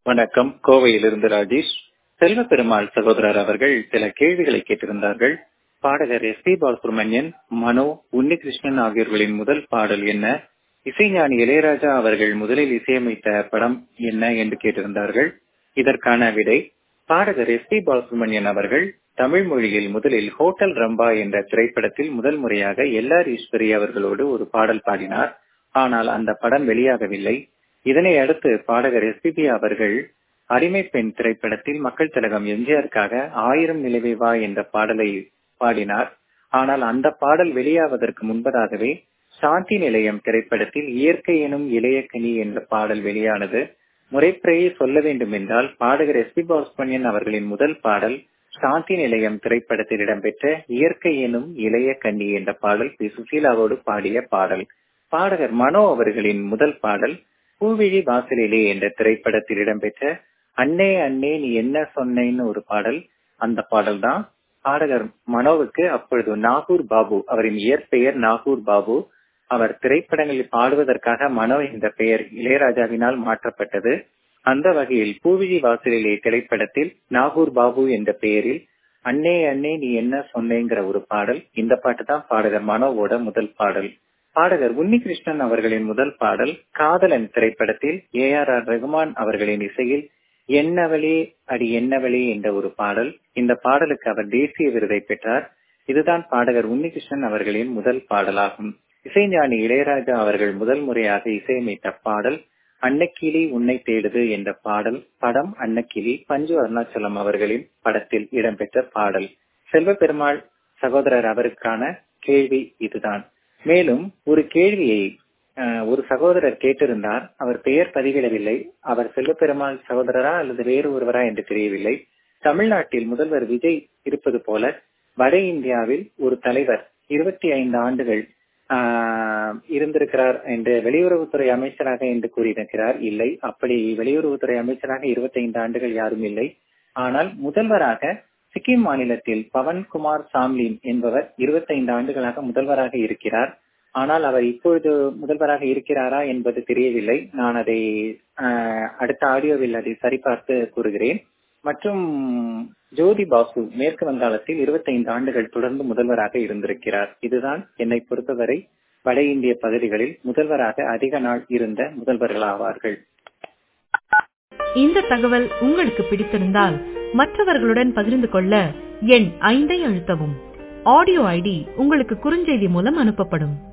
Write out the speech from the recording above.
வணக்கம் கோவையிலிருந்து ராஜேஷ் செல்வ பெருமாள் சகோதரர் அவர்கள் சில கேள்விகளை கேட்டிருந்தார்கள் பாடகர் எஸ் பி பாலசுப்ரமணியன் மனோ உன்னிகிருஷ்ணன் ஆகியோர்களின் முதல் பாடல் என்ன இசைஞானி இளையராஜா அவர்கள் முதலில் இசையமைத்த படம் என்ன என்று கேட்டிருந்தார்கள் இதற்கான விடை பாடகர் எஸ் பி பாலசுப்ரமணியன் அவர்கள் தமிழ் மொழியில் முதலில் ஹோட்டல் ரம்பா என்ற திரைப்படத்தில் முதல் முறையாக எல் ஆர் ஈஸ்வரி அவர்களோடு ஒரு பாடல் பாடினார் ஆனால் அந்த படம் வெளியாகவில்லை இதனை அடுத்து பாடகர் எஸ்பிபி அவர்கள் அடிமை பெண் திரைப்படத்தில் மக்கள் திலகம் எம்ஜிஆருக்காக ஆயிரம் நிலவே வா என்ற பாடலை பாடினார் ஆனால் அந்த பாடல் வெளியாவதற்கு முன்பதாகவே சாந்தி நிலையம் திரைப்படத்தில் இயற்கை எனும் இளையக்கனி என்ற பாடல் வெளியானது முறைப்படியே சொல்ல வேண்டும் என்றால் பாடகர் எஸ் பி பாஸ்பன்யன் அவர்களின் முதல் பாடல் சாந்தி நிலையம் திரைப்படத்தில் இடம்பெற்ற இயற்கை எனும் இளைய கன்னி என்ற பாடல் பி சுசீலாவோடு பாடிய பாடல் பாடகர் மனோ அவர்களின் முதல் பாடல் பூவிழி வாசலிலே என்ற திரைப்படத்தில் இடம்பெற்ற அன்னே அன்னே நீ என்ன சொன்னேன்னு ஒரு பாடல் அந்த பாடல் தான் பாடகர் மனோவுக்கு அப்பொழுது நாகூர் பாபு அவரின் இயற்பெயர் நாகூர் பாபு அவர் திரைப்படங்களில் பாடுவதற்காக மனோ என்ற பெயர் இளையராஜாவினால் மாற்றப்பட்டது அந்த வகையில் பூவிழி வாசலிலே திரைப்படத்தில் நாகூர் பாபு என்ற பெயரில் அன்னே அன்னே நீ என்ன சொன்னேங்கிற ஒரு பாடல் இந்த பாட்டு தான் பாடகர் மனோவோட முதல் பாடல் பாடகர் உன்னிகிருஷ்ணன் அவர்களின் முதல் பாடல் காதலன் திரைப்படத்தில் ஏ ஆர் ஆர் ரகுமான் அவர்களின் இசையில் என்னவளே அடி என்னவளே என்ற ஒரு பாடல் இந்த பாடலுக்கு அவர் தேசிய விருதை பெற்றார் இதுதான் பாடகர் உன்னிகிருஷ்ணன் அவர்களின் முதல் பாடலாகும் இசைஞானி இளையராஜா அவர்கள் முதல் முறையாக இசையமைத்த பாடல் அன்னக்கிளி உன்னை தேடுது என்ற பாடல் படம் அன்னக்கிளி பஞ்சு அருணாச்சலம் அவர்களின் படத்தில் இடம்பெற்ற பாடல் செல்வ பெருமாள் சகோதரர் அவருக்கான கேள்வி இதுதான் மேலும் ஒரு கேள்வியை ஒரு சகோதரர் கேட்டிருந்தார் அவர் பெயர் பதிவிடவில்லை அவர் செல்வப்பெருமாள் சகோதரரா அல்லது வேறு ஒருவரா என்று தெரியவில்லை தமிழ்நாட்டில் முதல்வர் விஜய் இருப்பது போல வட இந்தியாவில் ஒரு தலைவர் இருபத்தி ஐந்து ஆண்டுகள் இருந்திருக்கிறார் என்று வெளியுறவுத்துறை அமைச்சராக என்று கூறியிருக்கிறார் இல்லை அப்படி வெளியுறவுத்துறை அமைச்சராக இருபத்தி ஐந்து ஆண்டுகள் யாரும் இல்லை ஆனால் முதல்வராக சிக்கிம் மாநிலத்தில் பவன்குமார் சாம்லின் என்பவர் இருபத்தைந்து ஆண்டுகளாக முதல்வராக இருக்கிறார் ஆனால் அவர் இப்பொழுது முதல்வராக இருக்கிறாரா என்பது தெரியவில்லை நான் அதை அடுத்த ஆடியோவில் அதை சரிபார்த்து கூறுகிறேன் மற்றும் ஜோதி பாசு மேற்கு வங்காளத்தில் இருபத்தைந்து ஆண்டுகள் தொடர்ந்து முதல்வராக இருந்திருக்கிறார் இதுதான் என்னை பொறுத்தவரை வட இந்திய பகுதிகளில் முதல்வராக அதிக நாள் இருந்த முதல்வர்கள் ஆவார்கள் இந்த தகவல் உங்களுக்கு பிடித்திருந்தால் மற்றவர்களுடன் பகிர்ந்து கொள்ள எண் ஐந்தை அழுத்தவும் ஆடியோ ஐடி உங்களுக்கு குறுஞ்செய்தி மூலம் அனுப்பப்படும்